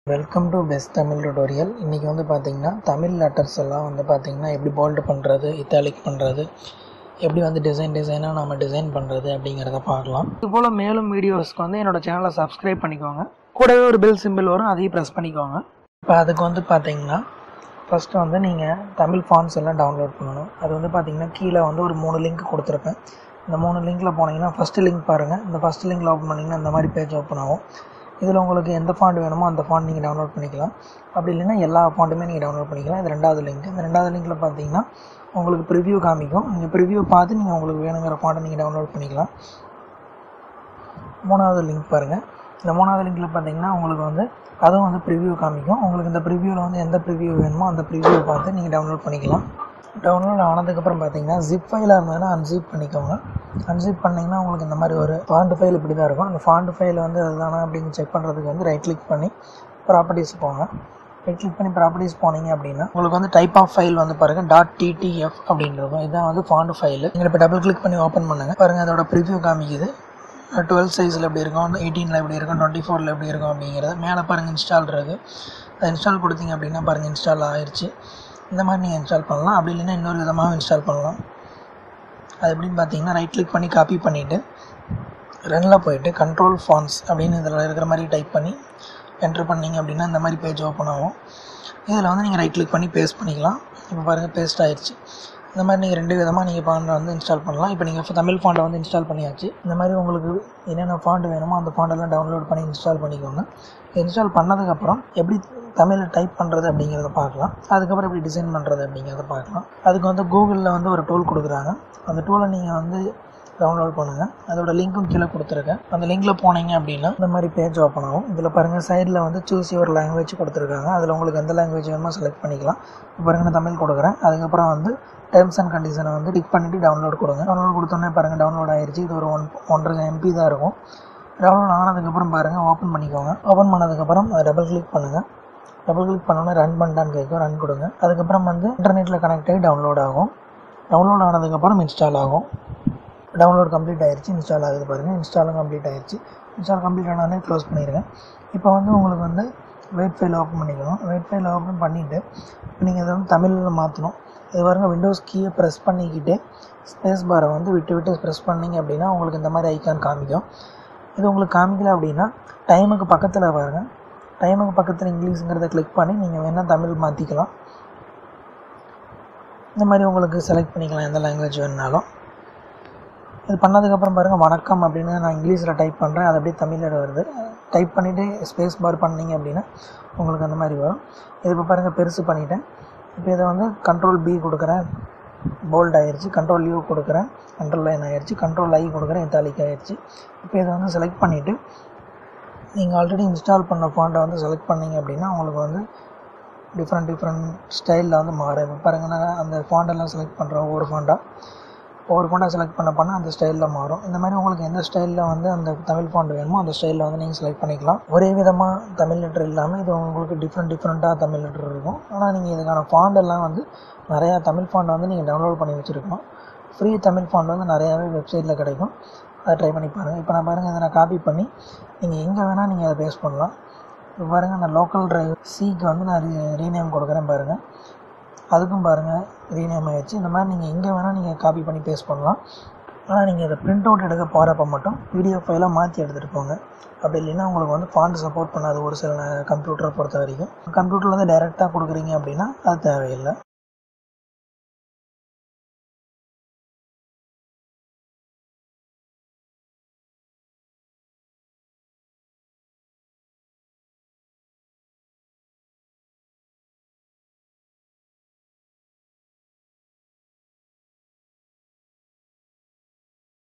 welcome to best Tamil tutorial இன்றைக்கி வந்து பார்த்திங்கன்னா தமிழ் லெட்டர்ஸ் எல்லாம் வந்து பார்த்திங்கன்னா எப்படி போல்டு பண்ணுறது இத்தாலிக் பண்ணுறது எப்படி வந்து டிசைன் டிசைனாக நம்ம டிசைன் பண்ணுறது அப்படிங்கிறத பார்க்கலாம் இது போல் மேலும் வீடியோஸ்க்கு வந்து என்னோட சேனலை சப்ஸ்கிரைப் பண்ணிக்கோங்க கூடவே ஒரு பெல் சிம்பிள் வரும் அதையும் ப்ரெஸ் பண்ணிக்கோங்க இப்போ அதுக்கு வந்து பார்த்திங்கன்னா ஃபஸ்ட்டு வந்து நீங்கள் தமிழ் ஃபார்ம்ஸ் எல்லாம் டவுன்லோட் பண்ணணும் அது வந்து பார்த்திங்கன்னா கீழே வந்து ஒரு மூணு லிங்க் கொடுத்துருப்பேன் இந்த மூணு லிங்க்கில் போனீங்கன்னா ஃபஸ்ட்டு லிங்க் பாருங்கள் இந்த ஃபஸ்ட் லிங்க்கில் ஓப்பன் பண்ணிங்கன்னா இந்த மாதிரி பேஜ் ஓப்பன் ஆகும் இதில் உங்களுக்கு எந்த ஃபாண்ட் வேணுமோ அந்த ஃபாண்ட் நீங்கள் டவுன்லோட் பண்ணிக்கலாம் அப்படி இல்லைன்னா எல்லா ஃபாண்ட்டுமே நீங்கள் டவுன்லோட் பண்ணிக்கலாம் இது ரெண்டாவது லிங்க் இந்த ரெண்டாவது லிங்க்கில் பார்த்தீங்கன்னா உங்களுக்கு ப்ரிவ்யூ காமிக்கும் நீங்கள் ப்ரிவ்யூ பார்த்து நீங்கள் உங்களுக்கு வேணுங்கிற ஃபாண்ட்டை நீங்கள் டவுன்லோட் பண்ணிக்கலாம் மூணாவது லிங்க் பாருங்கள் இந்த மூணாவது லிங்க்கில் பார்த்தீங்கன்னா உங்களுக்கு வந்து அதுவும் வந்து ப்ரிவ்யூ காமிக்கும் உங்களுக்கு இந்த ப்ரிவ்யூவில் வந்து எந்த ப்ரிவ்யூ வேணுமோ அந்த ப்ரிவ்யூவை பார்த்து நீங்கள் டவுன்லோட் பண்ணிக்கலாம் டவுன்லோட் ஆனதுக்கப்புறம் பார்த்தீங்கன்னா ஜிப் ஃபைலாக இருந்ததுன்னா அன்சிப் பண்ணிக்கோங்க அன்சிப் பண்ணிங்கன்னா உங்களுக்கு இந்த மாதிரி ஒரு ஃபாண்ட் ஃபைல் இப்படி தான் இருக்கும் அந்த ஃபாண்ட் ஃபைல் வந்து அதுதானா அப்படின்னு செக் பண்ணுறதுக்கு வந்து ரைட் கிளிக் பண்ணி ப்ராப்பர்ட்டிஸ் போங்க ரைட் கிளிக் பண்ணி ப்ராப்பர்ட்டிஸ் போனீங்க அப்படின்னா உங்களுக்கு வந்து டைப் ஆஃப் ஃபைல் வந்து பாருங்கள் டாட் டிடிஎஃப் அப்படின்னு இருக்கும் இதுதான் வந்து ஃபாண்ட் ஃபைல் நீங்கள் இப்போ டபுள் கிளிக் பண்ணி ஓப்பன் பண்ணுங்கள் பாருங்கள் அதோட ப்ரிவ்யூ காமிக்குது டுவெல் சைஸில் எப்படி இருக்கும் எயிட்டீனில் எப்படி இருக்கும் டுவெண்ட்டி ஃபோரில் எப்படி இருக்கும் அப்படிங்கிறது மேலே பாருங்கள் இன்ஸ்டால் இருக்குது அது இன்ஸ்டால் கொடுத்தீங்க அப்படின்னா பாருங்கள் இன்ஸ்டால் ஆயிடுச்சு இந்த மாதிரி நீங்கள் இன்ஸ்டால் பண்ணலாம் அப்படி இல்லைன்னா இன்னொரு விதமாக இன்ஸ்டால் பண்ணலாம் அது எப்படின்னு பார்த்தீங்கன்னா ரைட் கிளிக் பண்ணி காப்பி பண்ணிவிட்டு ரனில் போயிட்டு கண்ட்ரோல் ஃபான்ஸ் அப்படின்னு இதில் இருக்கிற மாதிரி டைப் பண்ணி என்ட்ரு பண்ணிங்க அப்படின்னா இந்த மாதிரி பேஜ் ஓப்பன் ஆகும் இதில் வந்து நீங்கள் ரைட் கிளிக் பண்ணி பேஸ்ட் பண்ணிக்கலாம் இப்போ பாருங்கள் பேஸ்ட் ஆயிடுச்சு இந்த மாதிரி நீங்கள் ரெண்டு விதமாக நீங்கள் ஃபாண்டை வந்து இன்ஸ்டால் பண்ணலாம் இப்போ நீங்கள் தமிழ் ஃபாண்டை வந்து இன்ஸ்டால் பண்ணியாச்சு இந்த மாதிரி உங்களுக்கு என்னென்ன ஃபாண்ட் வேணுமோ அந்த ஃபாண்டெல்லாம் டவுன்லோட் பண்ணி இன்ஸ்டால் பண்ணிக்கோங்க இன்ஸ்டால் பண்ணதுக்கப்புறம் எப்படி தமிழில் டைப் பண்ணுறது அப்படிங்கிறத பார்க்கலாம் அதுக்கப்புறம் எப்படி டிசைன் பண்ணுறது அப்படிங்கிறத பார்க்கலாம் அதுக்கு வந்து கூகுளில் வந்து ஒரு டூல் கொடுக்குறாங்க அந்த டூலை நீங்கள் வந்து டவுன்லோட் பண்ணுங்கள் அதோட லிங்க்கும் கீழே கொடுத்துருக்கேன் அந்த லிங்க்கில் போனீங்க அப்படின்னா இந்த மாதிரி பேஜ் ஓப்பன் ஆகும் இதில் பாருங்கள் சைடில் வந்து சூஸ் யுவர் லாங்குவேஜ் கொடுத்துருக்காங்க அதில் உங்களுக்கு எந்த லாங்குவேஜ் வேணுமோ செலக்ட் பண்ணிக்கலாம் இப்போ பாருங்கள் நான் தமிழ் கொடுக்குறேன் அதுக்கப்புறம் வந்து டேர்ம்ஸ் அண்ட் கண்டிஷனை வந்து டிக் பண்ணிவிட்டு டவுன்லோட் கொடுங்க டவுன்லோட் கொடுத்தோன்னே பாருங்கள் டவுன்லோட் ஆயிடுச்சு இது ஒரு ஒன் ஒன்றரை எம்பி தான் இருக்கும் டவுன்லோட் ஆனதுக்கப்புறம் பாருங்கள் ஓப்பன் பண்ணிக்கோங்க ஓப்பன் பண்ணதுக்கப்புறம் அதை டபுள் கிளிக் பண்ணுங்கள் டபுள் கிளிக் பண்ணோன்னே ரன் பண்ணிட்டான்னு கேட்கும் ரன் கொடுங்க அதுக்கப்புறம் வந்து இன்டர்நெட்டில் கனெக்ட் ஆகி டவுன்லோட் ஆகும் டவுன்லோட் ஆனதுக்கப்புறம் இன்ஸ்டால் ஆகும் டவுன்லோட் கம்ப்ளீட் ஆயிடுச்சு இன்ஸ்டால் ஆகுது பாருங்கள் இன்ஸ்டாலும் கம்ப்ளீட் ஆயிடுச்சு இன்ஸ்டால் கம்ப்ளீட் ஆனாலே க்ளோஸ் பண்ணிடுங்க இப்போ வந்து உங்களுக்கு வந்து வெயிட் ஃபைல் ஓப்பன் பண்ணிக்கணும் வெயிட் ஃபைல் ஓப்பன் பண்ணிவிட்டு நீங்கள் இதை வந்து தமிழில் மாற்றணும் இது பாருங்கள் விண்டோஸ் கீயை ப்ரெஸ் பண்ணிக்கிட்டு ஸ்பேஸ் பாரை வந்து விட்டு விட்டு ப்ரெஸ் பண்ணிங்க அப்படின்னா உங்களுக்கு இந்த மாதிரி ஐக்கான் காமிக்கும் இது உங்களுக்கு காமிக்கல அப்படின்னா டைமுக்கு பக்கத்தில் பாருங்கள் டைமுக்கு பக்கத்தில் இங்கிலீஷுங்கிறத கிளிக் பண்ணி நீங்கள் வேணால் தமிழ் மாற்றிக்கலாம் இந்த மாதிரி உங்களுக்கு செலக்ட் பண்ணிக்கலாம் எந்த லாங்குவேஜ் வேணுனாலும் இது பண்ணதுக்கப்புறம் பாருங்கள் வணக்கம் அப்படின்னு நான் இங்கிலீஷில் டைப் பண்ணுறேன் அது அப்படியே தமிழில் வருது டைப் பண்ணிவிட்டு ஸ்பேஸ் பார் பண்ணிங்க அப்படின்னா உங்களுக்கு அந்த மாதிரி வரும் இது இப்போ பாருங்கள் பெருசு பண்ணிவிட்டேன் இப்போ இதை வந்து கண்ட்ரோல் பி கொடுக்குறேன் போல்ட் ஆயிடுச்சு கண்ட்ரோல் யூ கொடுக்குறேன் கண்ட்ரோல் லைன் ஆயிடுச்சு கண்ட்ரோல் ஐ கொடுக்குறேன் இத்தாலிக் ஆயிடுச்சு இப்போ இதை வந்து செலக்ட் பண்ணிவிட்டு நீங்கள் ஆல்ரெடி இன்ஸ்டால் பண்ண ஃபாண்ட்டை வந்து செலக்ட் பண்ணிங்க அப்படின்னா உங்களுக்கு வந்து டிஃப்ரெண்ட் டிஃப்ரெண்ட் ஸ்டைலில் வந்து மாறும் இப்போ பாருங்கள் நான் அந்த ஃபாண்டெல்லாம் செலக்ட் பண்ணுறேன் ஒவ்வொரு ஃபாண்டாக ஒவ்வொரு ஃபாண்டாக செலக்ட் பண்ண பண்ண அந்த ஸ்டைலில் மாறும் இந்த மாதிரி உங்களுக்கு எந்த ஸ்டைலில் வந்து அந்த தமிழ் ஃபாண்ட் வேணுமோ அந்த ஸ்டைலில் வந்து நீங்கள் செலக்ட் பண்ணிக்கலாம் ஒரே விதமாக தமிழ் லெட்டர் இல்லாமல் இது உங்களுக்கு டிஃப்ரெண்ட் டிஃப்ரெண்ட்டாக தமிழ் லெட்டர் இருக்கும் ஆனால் நீங்கள் இதுக்கான ஃபாண்ட் எல்லாம் வந்து நிறையா தமிழ் ஃபாண்ட் வந்து நீங்கள் டவுன்லோட் பண்ணி வச்சுருக்கணும் ஃப்ரீ தமிழ் ஃபாண்ட் வந்து நிறையாவே வெப்சைட்டில் கிடைக்கும் அதை ட்ரை பண்ணி பாருங்கள் இப்போ நான் பாருங்கள் இதை நான் காப்பி பண்ணி நீங்கள் எங்கே வேணால் நீங்கள் அதை பேஸ்ட் பண்ணலாம் இப்போ பாருங்கள் நான் லோக்கல் ட்ரைவ் சிக்கு வந்து நான் ரீநேம் கொடுக்குறேன் பாருங்கள் அதுக்கும் பாருங்கள் ரீநேம் ஆகிடுச்சு இந்த மாதிரி நீங்கள் எங்கே வேணால் நீங்கள் காப்பி பண்ணி பேஸ்ட் பண்ணலாம் ஆனால் நீங்கள் இதை பிரிண்ட் அவுட் எடுக்க போகிறப்ப மட்டும் பிடிஎஃப் ஃபைலாக மாற்றி எடுத்துகிட்டு போங்க அப்படி இல்லைன்னா உங்களுக்கு வந்து ஃபாண்ட் சப்போர்ட் பண்ணாது ஒரு சில கம்ப்யூட்டரை பொறுத்த வரைக்கும் கம்ப்யூட்டரில் வந்து டைரெக்டாக கொடுக்குறீங்க அப்படின்னா அது தேவையில்லை